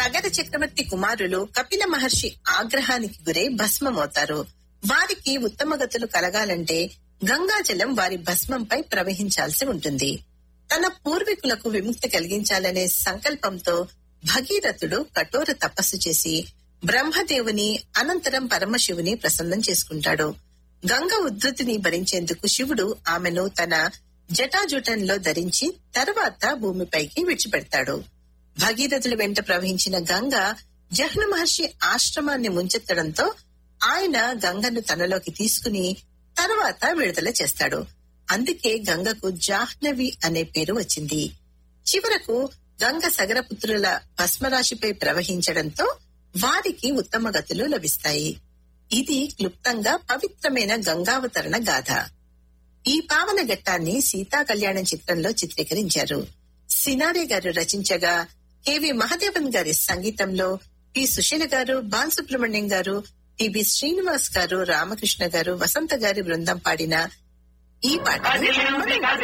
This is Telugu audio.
మగధ చక్రవర్తి కుమారులు కపిల మహర్షి ఆగ్రహానికి గురై భస్మమవుతారు వారికి ఉత్తమ గతులు కలగాలంటే గంగాజలం వారి భస్మంపై ప్రవహించాల్సి ఉంటుంది తన పూర్వీకులకు విముక్తి కలిగించాలనే సంకల్పంతో భగీరథుడు కఠోర తపస్సు చేసి బ్రహ్మదేవుని అనంతరం పరమశివుని ప్రసన్నం చేసుకుంటాడు గంగ ఉద్ధృతిని భరించేందుకు శివుడు ఆమెను తన జటాజుటంలో ధరించి తర్వాత భూమిపైకి విడిచిపెడతాడు భగీరథుల వెంట ప్రవహించిన గంగ జహ్ను మహర్షి ఆశ్రమాన్ని ముంచెత్తడంతో ఆయన గంగను తనలోకి తీసుకుని తర్వాత విడుదల చేస్తాడు అందుకే గంగకు జాహ్నవి అనే పేరు వచ్చింది చివరకు గంగ సగరపుత్రుల భస్మరాశిపై ప్రవహించడంతో వారికి ఉత్తమ గతులు లభిస్తాయి ఇది క్లుప్తంగా పవిత్రమైన గంగావతరణ గాథ ఈ పావన ఘట్టాన్ని సీతా కళ్యాణం చిత్రంలో చిత్రీకరించారు సినారే గారు రచించగా కెవి మహదేవన్ గారి సంగీతంలో పి సుశీల గారు బాల్ సుబ్రహ్మణ్యం గారు టిబి శ్రీనివాస్ గారు రామకృష్ణ గారు వసంత గారి బృందం పాడిన ఈ పాటను మనం